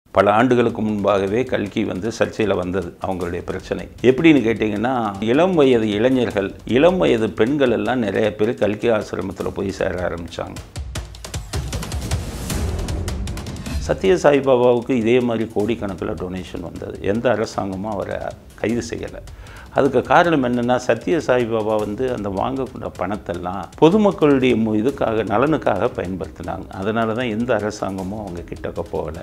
பல ஆண்டுகளுக்கு முன்பாகவே கல்கி வந்து சர்ச்சையில் வந்தது அவங்களுடைய பிரச்சனை எப்படின்னு கேட்டிங்கன்னா இளம் வயது இளைஞர்கள் இளம் வயது பெண்கள் எல்லாம் நிறைய பேர் கல்கி ஆசிரமத்தில் போய் சேர ஆரம்பித்தாங்க சத்ய சாய்பாபாவுக்கு இதே மாதிரி கோடிக்கணக்கில் டொனேஷன் வந்தது எந்த அரசாங்கமும் அவரை கைது செய்யலை அதுக்கு காரணம் என்னென்னா சத்ய சாய்பாபா வந்து அந்த வாங்கக்கூடிய பணத்தெல்லாம் பொதுமக்களுடைய மு- இதுக்காக நலனுக்காக பயன்படுத்தினாங்க அதனால தான் எந்த அரசாங்கமும் அவங்க கிட்டக்க போகலை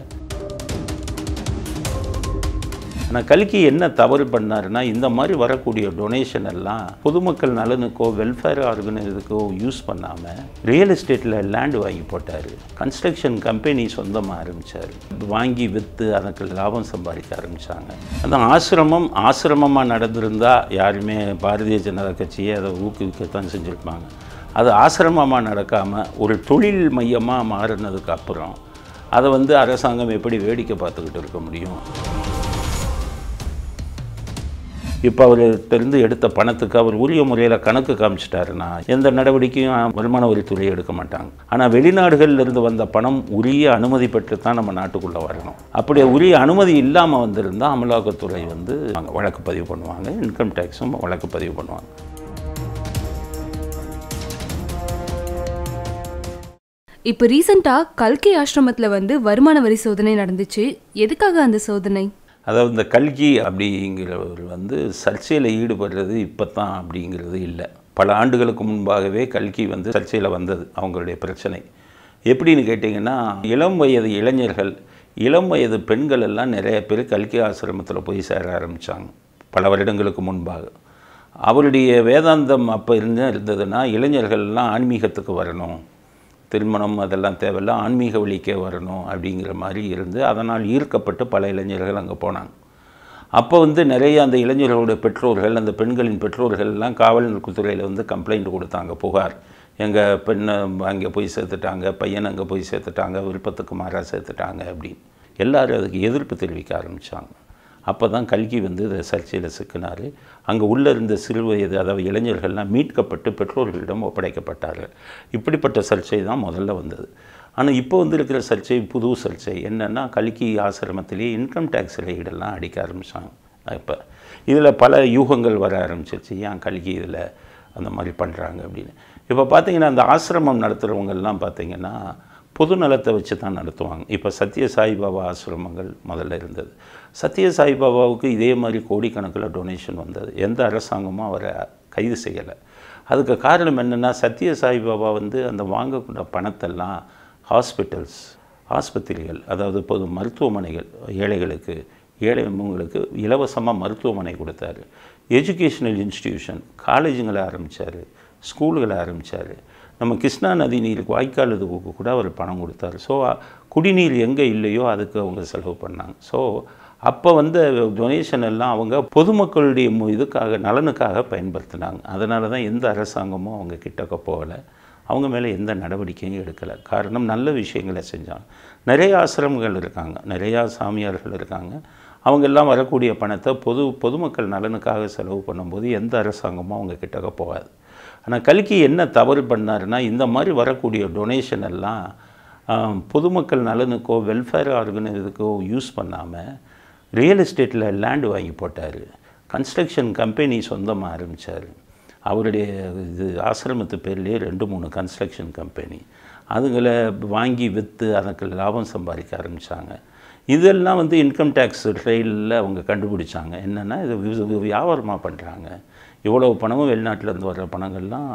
ஆனால் கல்கி என்ன தவறு பண்ணாருன்னா இந்த மாதிரி வரக்கூடிய டொனேஷன் எல்லாம் பொதுமக்கள் நலனுக்கோ வெல்ஃபேர் ஆர்கனைஸுக்கோ யூஸ் பண்ணாமல் ரியல் எஸ்டேட்டில் லேண்டு வாங்கி போட்டார் கன்ஸ்ட்ரக்ஷன் கம்பெனி சொந்தமாக ஆரம்பித்தார் வாங்கி விற்று அதுக்கு லாபம் சம்பாதிக்க ஆரம்பித்தாங்க அந்த ஆசிரமம் ஆசிரமமாக நடந்திருந்தால் யாருமே பாரதிய ஜனதா கட்சியை அதை ஊக்குவிக்கத்தான் செஞ்சுருப்பாங்க அது ஆசிரமமாக நடக்காமல் ஒரு தொழில் மையமாக மாறினதுக்கு அப்புறம் அதை வந்து அரசாங்கம் எப்படி வேடிக்கை பார்த்துக்கிட்டு இருக்க முடியும் இப்போ அவர்கிட்டருந்து எடுத்த பணத்துக்கு அவர் உரிய முறையில் கணக்கு காமிச்சிட்டாருன்னா எந்த நடவடிக்கையும் வருமான வரித்துறை எடுக்க மாட்டாங்க ஆனால் வெளிநாடுகள்ல இருந்து வந்த பணம் உரிய அனுமதி பெற்று தான் நம்ம நாட்டுக்குள்ளே வரணும் அப்படி உரிய அனுமதி இல்லாமல் வந்திருந்தால் அமலாக்கத்துறை வந்து அங்க வழக்கு பதிவு பண்ணுவாங்க இன்கம் டேக்ஸும் வழக்கு பதிவு பண்ணுவாங்க இப்போ ரீசெண்டாக கல்கி ஆசிரமத்தில் வந்து வருமான வரி சோதனை நடந்துச்சு எதுக்காக அந்த சோதனை அதாவது இந்த கல்கி அப்படிங்கிறவர் வந்து சர்ச்சையில் ஈடுபடுறது இப்போ தான் அப்படிங்கிறது இல்லை பல ஆண்டுகளுக்கு முன்பாகவே கல்கி வந்து சர்ச்சையில் வந்தது அவங்களுடைய பிரச்சனை எப்படின்னு கேட்டிங்கன்னா இளம் வயது இளைஞர்கள் இளம் வயது பெண்கள் எல்லாம் நிறைய பேர் கல்கி ஆசிரமத்தில் போய் சேர ஆரம்பித்தாங்க பல வருடங்களுக்கு முன்பாக அவருடைய வேதாந்தம் அப்போ இருந்து இருந்ததுன்னா இளைஞர்கள்லாம் ஆன்மீகத்துக்கு வரணும் திருமணம் அதெல்லாம் தேவையில்ல ஆன்மீக வழிக்கே வரணும் அப்படிங்கிற மாதிரி இருந்து அதனால் ஈர்க்கப்பட்டு பல இளைஞர்கள் அங்கே போனாங்க அப்போ வந்து நிறைய அந்த இளைஞர்களுடைய பெற்றோர்கள் அந்த பெண்களின் பெற்றோர்கள் எல்லாம் காவல்துறையில் வந்து கம்ப்ளைண்ட் கொடுத்தாங்க புகார் எங்கள் பெண்ணை அங்கே போய் சேர்த்துட்டாங்க பையனை அங்கே போய் சேர்த்துட்டாங்க விருப்பத்துக்கு மாறாக சேர்த்துட்டாங்க அப்படின்னு எல்லாரும் அதுக்கு எதிர்ப்பு தெரிவிக்க ஆரம்பித்தாங்க அப்போ தான் கல்கி வந்து இதை சர்ச்சையில் சிக்கினார் அங்கே உள்ளே இருந்த சிறு வயது அதாவது இளைஞர்கள்லாம் மீட்கப்பட்டு பெற்றோர்களிடம் ஒப்படைக்கப்பட்டார்கள் இப்படிப்பட்ட சர்ச்சை தான் முதல்ல வந்தது ஆனால் இப்போ வந்து இருக்கிற சர்ச்சை புது சர்ச்சை என்னென்னா கல்கி ஆசிரமத்திலேயே இன்கம் டேக்ஸ் ரெய்டெல்லாம் அடிக்க ஆரம்பித்தாங்க இப்போ இதில் பல யூகங்கள் வர ஆரம்பிச்சிருச்சு ஏன் கல்கி இதில் அந்த மாதிரி பண்ணுறாங்க அப்படின்னு இப்போ பார்த்தீங்கன்னா அந்த ஆசிரமம் நடத்துகிறவங்கெல்லாம் பார்த்தீங்கன்னா பொது நலத்தை வச்சு தான் நடத்துவாங்க இப்போ சத்ய சாய்பாபா ஆசிரமங்கள் முதல்ல இருந்தது சத்ய சாய்பாபாவுக்கு இதே மாதிரி கோடிக்கணக்கில் டொனேஷன் வந்தது எந்த அரசாங்கமும் அவரை கைது செய்யலை அதுக்கு காரணம் என்னென்னா சத்ய சாய்பாபா வந்து அந்த வாங்கக்கூடிய பணத்தெல்லாம் ஹாஸ்பிட்டல்ஸ் ஆஸ்பத்திரிகள் அதாவது பொது மருத்துவமனைகள் ஏழைகளுக்கு ஏழைங்களுக்கு இலவசமாக மருத்துவமனை கொடுத்தாரு எஜுகேஷ்னல் இன்ஸ்டிடியூஷன் காலேஜுங்களை ஆரம்பித்தார் ஸ்கூல்களை ஆரம்பித்தார் நம்ம கிருஷ்ணா நதி நீர் வாய்க்கால் இதுக்கு கூட அவர் பணம் கொடுத்தாரு ஸோ குடிநீர் எங்கே இல்லையோ அதுக்கு அவங்க செலவு பண்ணாங்க ஸோ அப்போ வந்து டொனேஷன் எல்லாம் அவங்க பொதுமக்களுடைய மு- இதுக்காக நலனுக்காக பயன்படுத்தினாங்க அதனால தான் எந்த அரசாங்கமும் அவங்க கிட்டக்க போகலை அவங்க மேலே எந்த நடவடிக்கையும் எடுக்கலை காரணம் நல்ல விஷயங்களை செஞ்சாங்க நிறைய ஆசிரமங்கள் இருக்காங்க நிறையா சாமியார்கள் இருக்காங்க அவங்க எல்லாம் வரக்கூடிய பணத்தை பொது பொதுமக்கள் நலனுக்காக செலவு பண்ணும்போது எந்த அரசாங்கமும் அவங்க கிட்டக்க போகாது ஆனால் கல்கி என்ன தவறு பண்ணாருன்னா இந்த மாதிரி வரக்கூடிய டொனேஷன் எல்லாம் ஆம், பொதுமக்கள் நலனுக்கோ வெல்ஃபேர் ஆர்கனைஸுக்கோ யூஸ் பண்ணாமல் ரியல் எஸ்டேட்டில் லேண்டு வாங்கி போட்டார் கன்ஸ்ட்ரக்ஷன் கம்பெனி சொந்தமாக ஆரம்பித்தார் அவருடைய இது ஆசிரமத்து பேர்லேயே ரெண்டு மூணு கன்ஸ்ட்ரக்ஷன் கம்பெனி அதுங்களை வாங்கி விற்று அதுக்கு லாபம் சம்பாதிக்க ஆரம்பித்தாங்க இதெல்லாம் வந்து இன்கம் டேக்ஸ் ட்ரெயிலில் அவங்க கண்டுபிடிச்சாங்க என்னென்னா இது வி- வியாபாரமாக பண்ணுறாங்க இவ்வளோ பணமும் வெளிநாட்டிலேருந்து வர்ற பணங்கள்லாம்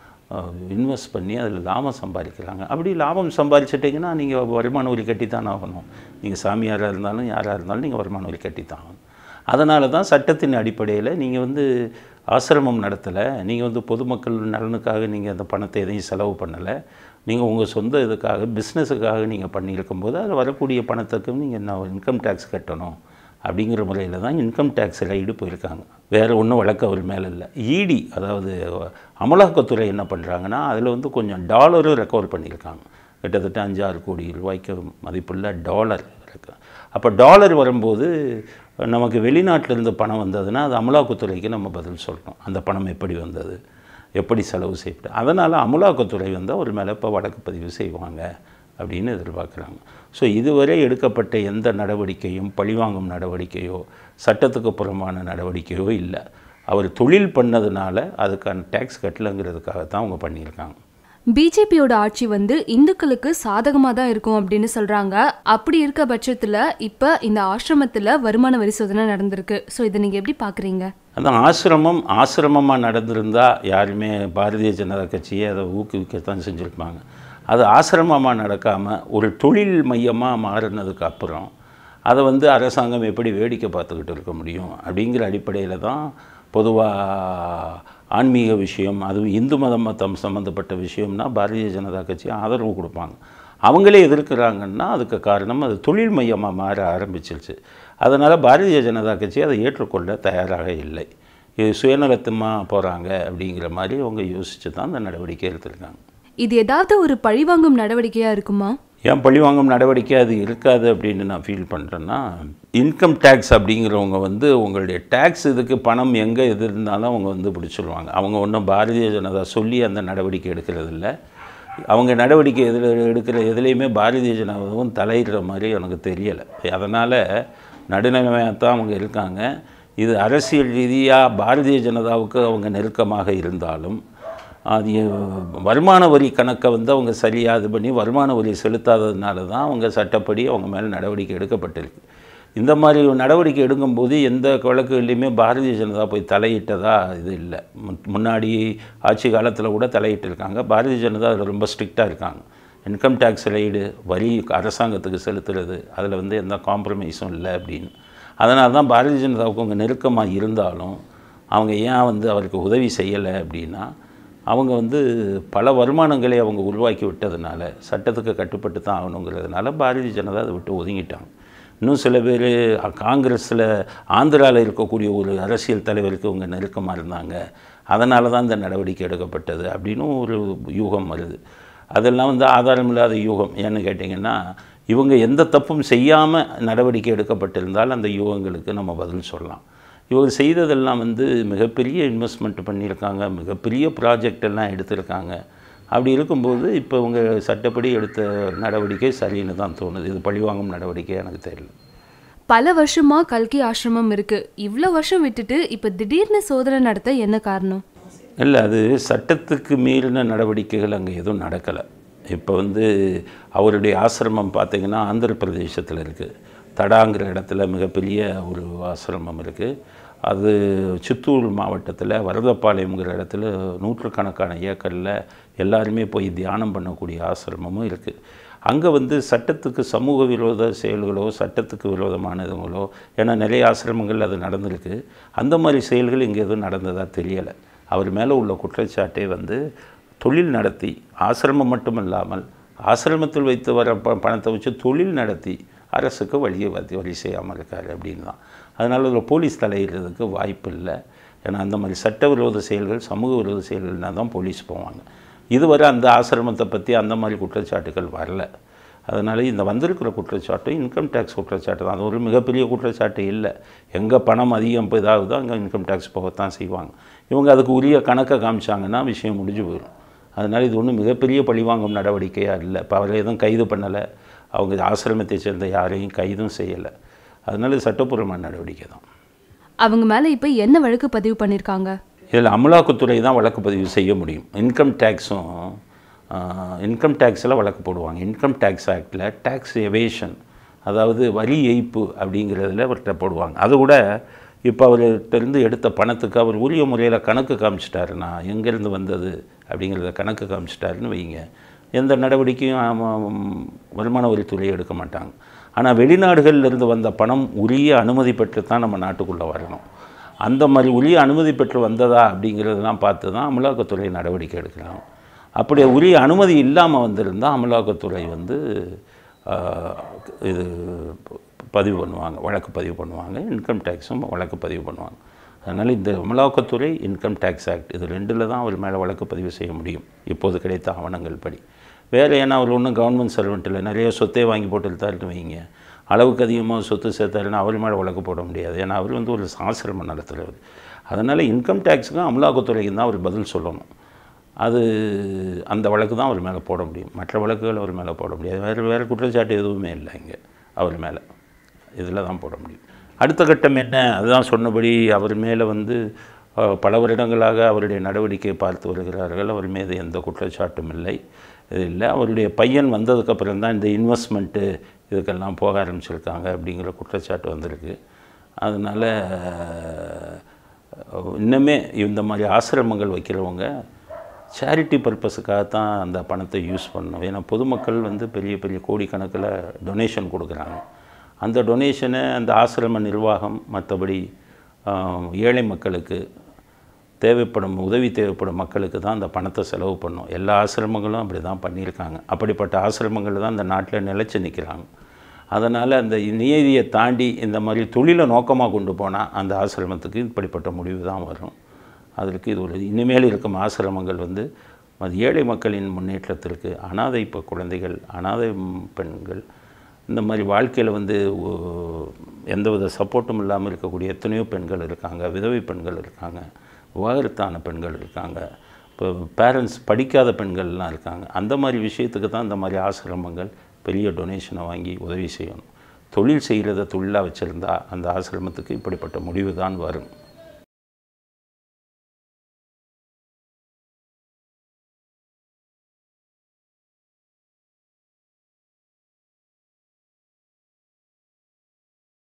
இன்வெஸ்ட் பண்ணி அதில் லாபம் சம்பாதிக்கிறாங்க அப்படி லாபம் சம்பாதிச்சிட்டிங்கன்னா நீங்கள் வருமான வரி கட்டித்தான் ஆகணும் நீங்கள் சாமியாராக இருந்தாலும் யாராக இருந்தாலும் நீங்கள் வருமான வரி கட்டித்தான் ஆகணும் அதனால தான் சட்டத்தின் அடிப்படையில் நீங்கள் வந்து ஆசிரமம் நடத்தலை நீங்கள் வந்து பொதுமக்கள் நலனுக்காக நீங்கள் அந்த பணத்தை எதையும் செலவு பண்ணலை நீங்கள் உங்கள் சொந்த இதுக்காக பிஸ்னஸுக்காக நீங்கள் பண்ணியிருக்கும்போது அதில் வரக்கூடிய பணத்துக்கும் நீங்கள் என்ன இன்கம் டேக்ஸ் கட்டணும் அப்படிங்கிற முறையில் தான் இன்கம் டேக்ஸ் ரைடு போயிருக்காங்க வேறு ஒன்றும் வழக்கு அவர் மேலே இல்லை இடி அதாவது அமலாக்கத்துறை என்ன பண்ணுறாங்கன்னா அதில் வந்து கொஞ்சம் டாலரும் ரெக்கவர் பண்ணியிருக்காங்க கிட்டத்தட்ட அஞ்சாறு கோடி ரூபாய்க்கு மதிப்புள்ள டாலர் இருக்கு அப்போ டாலர் வரும்போது நமக்கு வெளிநாட்டில் இருந்து பணம் வந்ததுன்னா அது அமலாக்கத்துறைக்கு நம்ம பதில் சொல்லணும் அந்த பணம் எப்படி வந்தது எப்படி செலவு செய்யப்பட்டு அதனால் அமலாக்கத்துறை வந்து அவர் மேலே இப்போ வழக்கு பதிவு செய்வாங்க அப்படின்னு எதிர்பார்க்குறாங்க ஸோ இதுவரை எடுக்கப்பட்ட எந்த நடவடிக்கையும் பழிவாங்கும் நடவடிக்கையோ சட்டத்துக்கு புறம்பான நடவடிக்கையோ இல்லை அவர் தொழில் பண்ணதுனால அதுக்கான டேக்ஸ் கட்டலைங்கிறதுக்காக தான் அவங்க பண்ணியிருக்காங்க பிஜேபியோட ஆட்சி வந்து இந்துக்களுக்கு சாதகமாக தான் இருக்கும் அப்படின்னு சொல்றாங்க அப்படி இருக்க பட்சத்தில் இப்போ இந்த ஆசிரமத்தில் வருமான வரி சோதனை நடந்திருக்கு ஸோ இதை நீங்கள் எப்படி பார்க்குறீங்க அந்த ஆசிரமம் ஆசிரமமாக நடந்திருந்தால் யாருமே பாரதிய ஜனதா கட்சியை அதை ஊக்குவிக்கத்தான் செஞ்சுருப்பாங்க அது ஆசிரமமாக நடக்காமல் ஒரு தொழில் மையமாக மாறினதுக்கு அப்புறம் அதை வந்து அரசாங்கம் எப்படி வேடிக்கை பார்த்துக்கிட்டு இருக்க முடியும் அப்படிங்கிற அடிப்படையில் தான் பொதுவாக ஆன்மீக விஷயம் அதுவும் இந்து மதம் மதம் சம்மந்தப்பட்ட விஷயம்னா பாரதிய ஜனதா கட்சி ஆதரவு கொடுப்பாங்க அவங்களே எதிர்க்கிறாங்கன்னா அதுக்கு காரணம் அது தொழில் மையமாக மாற ஆரம்பிச்சிருச்சு அதனால் பாரதிய ஜனதா கட்சி அதை ஏற்றுக்கொள்ள தயாராக இல்லை இது சுயநலத்தமாக போகிறாங்க அப்படிங்கிற மாதிரி அவங்க யோசித்து தான் அந்த நடவடிக்கை எடுத்திருக்காங்க இது ஏதாவது ஒரு பழிவாங்கும் நடவடிக்கையாக இருக்குமா ஏன் பழிவாங்கும் நடவடிக்கை அது இருக்காது அப்படின்னு நான் ஃபீல் பண்ணுறேன்னா இன்கம் டேக்ஸ் அப்படிங்கிறவங்க வந்து உங்களுடைய டேக்ஸ் இதுக்கு பணம் எங்கே எது இருந்தாலும் அவங்க வந்து பிடிச்சிருவாங்க அவங்க ஒன்றும் பாரதிய ஜனதா சொல்லி அந்த நடவடிக்கை எடுக்கிறதில்ல அவங்க நடவடிக்கை எதில் எடுக்கிற எதுலேயுமே பாரதிய ஜனதாவும் தலையிடுற மாதிரி எனக்கு தெரியலை அதனால் நடுநிலைமையாக தான் அவங்க இருக்காங்க இது அரசியல் ரீதியாக பாரதிய ஜனதாவுக்கு அவங்க நெருக்கமாக இருந்தாலும் அது வருமான வரி கணக்கை வந்து அவங்க சரியாக இது பண்ணி வருமான வரி செலுத்தாததுனால தான் அவங்க சட்டப்படி அவங்க மேலே நடவடிக்கை எடுக்கப்பட்டிருக்கு இந்த மாதிரி நடவடிக்கை எடுக்கும்போது எந்த வழக்குலையுமே பாரதிய ஜனதா போய் தலையிட்டதா இது இல்லை முன்- முன்னாடி ஆட்சி காலத்தில் கூட தலையிட்டிருக்காங்க பாரதிய ஜனதா அதில் ரொம்ப ஸ்ட்ரிக்டாக இருக்காங்க இன்கம் டேக்ஸ் ரைடு வரி அரசாங்கத்துக்கு செலுத்துறது அதில் வந்து எந்த காம்ப்ரமைஸும் இல்லை அப்படின்னு அதனால தான் பாரதிய ஜனதாவுக்கு அவங்க நெருக்கமாக இருந்தாலும் அவங்க ஏன் வந்து அவருக்கு உதவி செய்யலை அப்படின்னா அவங்க வந்து பல வருமானங்களை அவங்க உருவாக்கி விட்டதுனால சட்டத்துக்கு கட்டுப்பட்டு தான் ஆகணுங்கிறதுனால பாரதிய ஜனதா அதை விட்டு ஒதுங்கிட்டாங்க இன்னும் சில பேர் காங்கிரஸில் ஆந்திராவில் இருக்கக்கூடிய ஒரு அரசியல் தலைவருக்கு அவங்க நெருக்கமாக இருந்தாங்க அதனால தான் இந்த நடவடிக்கை எடுக்கப்பட்டது அப்படின்னு ஒரு யூகம் வருது அதெல்லாம் வந்து ஆதாரம் இல்லாத யூகம் ஏன்னு கேட்டிங்கன்னா இவங்க எந்த தப்பும் செய்யாமல் நடவடிக்கை எடுக்கப்பட்டிருந்தால் அந்த யூகங்களுக்கு நம்ம பதில் சொல்லலாம் இவங்க செய்ததெல்லாம் வந்து மிகப்பெரிய இன்வெஸ்ட்மெண்ட் பண்ணியிருக்காங்க மிகப்பெரிய ப்ராஜெக்ட் எல்லாம் எடுத்திருக்காங்க அப்படி இருக்கும்போது இப்போ இவங்க சட்டப்படி எடுத்த நடவடிக்கை சரின்னு தான் தோணுது இது பழிவாங்கும் நடவடிக்கை எனக்கு தெரியல பல வருஷமா கல்கி ஆசிரமம் இருக்கு இவ்வளோ வருஷம் விட்டுட்டு இப்போ திடீர்னு சோதனை நடத்த என்ன காரணம் இல்லை அது சட்டத்துக்கு மீறின நடவடிக்கைகள் அங்கே எதுவும் நடக்கலை இப்போ வந்து அவருடைய ஆசிரமம் பார்த்தீங்கன்னா ஆந்திர பிரதேசத்தில் இருக்குது தடாங்கிற இடத்துல மிகப்பெரிய ஒரு ஆசிரமம் இருக்குது அது சித்தூர் மாவட்டத்தில் வரதப்பாளையம்ங்கிற இடத்துல நூற்றுக்கணக்கான ஏக்கரில் எல்லாருமே போய் தியானம் பண்ணக்கூடிய ஆசிரமமும் இருக்குது அங்கே வந்து சட்டத்துக்கு சமூக விரோத செயல்களோ சட்டத்துக்கு விரோதமானதுங்களோ ஏன்னா நிறைய ஆசிரமங்கள் அது நடந்திருக்கு அந்த மாதிரி செயல்கள் இங்கே எதுவும் நடந்ததாக தெரியலை அவர் மேலே உள்ள குற்றச்சாட்டே வந்து தொழில் நடத்தி ஆசிரமம் மட்டும் இல்லாமல் ஆசிரமத்தில் வைத்து வர ப பணத்தை வச்சு தொழில் நடத்தி அரசுக்கு வழியை வரி வழி செய்யாமல் இருக்கார் அப்படின்னு தான் அதனால் அதில் போலீஸ் தலையிடுறதுக்கு வாய்ப்பு இல்லை ஏன்னா அந்த மாதிரி சட்டவிரோத செயல்கள் சமூக விரோத செயல்கள்னால் தான் போலீஸ் போவாங்க இதுவரை அந்த ஆசிரமத்தை பற்றி அந்த மாதிரி குற்றச்சாட்டுகள் வரல அதனால் இந்த வந்திருக்கிற குற்றச்சாட்டு இன்கம் டேக்ஸ் குற்றச்சாட்டு தான் அது ஒரு மிகப்பெரிய குற்றச்சாட்டு இல்லை எங்கே பணம் அதிகம் இப்போ இதாகுதோ அங்கே இன்கம் டேக்ஸ் போகத்தான் செய்வாங்க இவங்க அதுக்கு உரிய கணக்கை காமிச்சாங்கன்னா விஷயம் முடிஞ்சு போயிடும் அதனால் இது ஒன்றும் மிகப்பெரிய பழிவாங்கும் நடவடிக்கையாக இல்லை இப்போ அவரை எதுவும் கைது பண்ணலை அவங்க ஆசிரமத்தை சேர்ந்த யாரையும் கைதும் செய்யலை அதனால் இது சட்டப்பூர்வமான நடவடிக்கை தான் அவங்க மேலே இப்போ என்ன வழக்கு பதிவு பண்ணியிருக்காங்க இதில் அமலாக்கத்துறை தான் வழக்கு பதிவு செய்ய முடியும் இன்கம் டேக்ஸும் இன்கம் டேக்ஸில் வழக்கு போடுவாங்க இன்கம் டேக்ஸ் ஆக்டில் டேக்ஸ் எவேஷன் அதாவது வரி ஏய்ப்பு அப்படிங்கிறதுல அவர்கிட்ட போடுவாங்க அது கூட இப்போ அவர்கிட்டருந்து எடுத்த பணத்துக்கு அவர் உரிய முறையில் கணக்கு காமிச்சிட்டாருன்னா எங்கேருந்து வந்தது அப்படிங்கிறத கணக்கு காமிச்சிட்டாருன்னு வைங்க எந்த நடவடிக்கையும் ஆமாம், வருமான வரித்துறை எடுக்க மாட்டாங்க ஆனால் வெளிநாடுகள்ல இருந்து வந்த பணம் உரிய அனுமதி பெற்று தான் நம்ம நாட்டுக்குள்ளே வரணும் அந்த மாதிரி உரிய அனுமதி பெற்று வந்ததா அப்படிங்கிறதெல்லாம் பார்த்து தான் அமலாக்கத்துறை நடவடிக்கை எடுக்கிறாங்க அப்படி உரிய அனுமதி இல்லாமல் வந்திருந்தால் அமலாக்கத்துறை வந்து ஆஹ், இது பதிவு பண்ணுவாங்க வழக்கு பதிவு பண்ணுவாங்க இன்கம் டேக்ஸும் வழக்கு பதிவு பண்ணுவாங்க அதனால் இந்த அமலாக்கத்துறை இன்கம் டேக்ஸ் ஆக்ட் இது ரெண்டில் தான் அவர் மேலே வழக்கு பதிவு செய்ய முடியும் இப்போது கிடைத்த ஆவணங்கள் படி வேறு ஏன்னா அவர் ஒன்றும் கவர்மெண்ட் சர்வெண்ட் இல்லை நிறைய சொத்தை வாங்கி போட்டு வைங்க அளவுக்கு அதிகமாக சொத்து சேர்த்தாருன்னா அவர் மேலே வழக்கு போட முடியாது ஏன்னா அவர் வந்து ஒரு ஆசிரமம் நடத்துகிறவர் அதனால் இன்கம் டேக்ஸுக்கும் அமலாக்கத்துறைக்கும் தான் அவர் பதில் சொல்லணும் அது அந்த வழக்கு தான் அவர் மேலே போட முடியும் மற்ற வழக்குகள் அவர் மேலே போட முடியாது வேறு வேறு குற்றச்சாட்டு எதுவுமே இல்லை இங்கே அவர் மேலே இதில் தான் போட முடியும் அடுத்த கட்டம் என்ன அதுதான் சொன்னபடி அவர் மேலே வந்து அஹ், பல வருடங்களாக அவருடைய நடவடிக்கையை பார்த்து வருகிறார்கள் அவர் மீது எந்த குற்றச்சாட்டும் இல்லை இது இல்லை அவருடைய பையன் வந்ததுக்கப்புறம் தான் இந்த இன்வெஸ்ட்மெண்ட்டு இதுக்கெல்லாம் போக ஆரம்பிச்சிருக்காங்க அப்படிங்கிற குற்றச்சாட்டு வந்திருக்கு அதனால் இன்னுமே இந்த மாதிரி ஆசிரமங்கள் வைக்கிறவங்க சேரிட்டி பர்பஸுக்காக தான் அந்த பணத்தை யூஸ் பண்ணணும் ஏன்னா பொதுமக்கள் வந்து பெரிய பெரிய கோடிக்கணக்கில் டொனேஷன் கொடுக்குறாங்க அந்த டொனேஷனை அந்த ஆசிரம நிர்வாகம் மற்றபடி ஆஹ், ஏழை மக்களுக்கு தேவைப்படும் உதவி தேவைப்படும் மக்களுக்கு தான் அந்த பணத்தை செலவு பண்ணும் எல்லா ஆசிரமங்களும் அப்படி தான் பண்ணியிருக்காங்க அப்படிப்பட்ட ஆசிரமங்கள் தான் இந்த நாட்டில் நிலைச்சு நிற்கிறாங்க அதனால் அந்த நியதியை தாண்டி இந்த மாதிரி தொழிலை நோக்கமாக கொண்டு போனால் அந்த ஆசிரமத்துக்கு இப்படிப்பட்ட முடிவு தான் வரும் அதற்கு இது ஒரு இனிமேல் இருக்கும் ஆசிரமங்கள் வந்து அது ஏழை மக்களின் முன்னேற்றத்திற்கு அனாதை இப்போ குழந்தைகள் அனாதை ம், பெண்கள் இந்த மாதிரி வாழ்க்கையில் வந்து ஓ- எந்தவித சப்போர்ட்டும் இல்லாமல் இருக்கக்கூடிய எத்தனையோ பெண்கள் இருக்காங்க விதவை பெண்கள் இருக்காங்க விவாகரத்தான பெண்கள் இருக்காங்க இப்போ பேரண்ட்ஸ் படிக்காத பெண்கள்லாம் இருக்காங்க அந்த மாதிரி விஷயத்துக்கு தான் இந்த மாதிரி ஆசிரமங்கள் பெரிய டொனேஷனை வாங்கி உதவி செய்யணும் தொழில் செய்கிறத தொழிலாக வச்சுருந்தா அந்த ஆசிரமத்துக்கு இப்படிப்பட்ட முடிவு தான் வரும்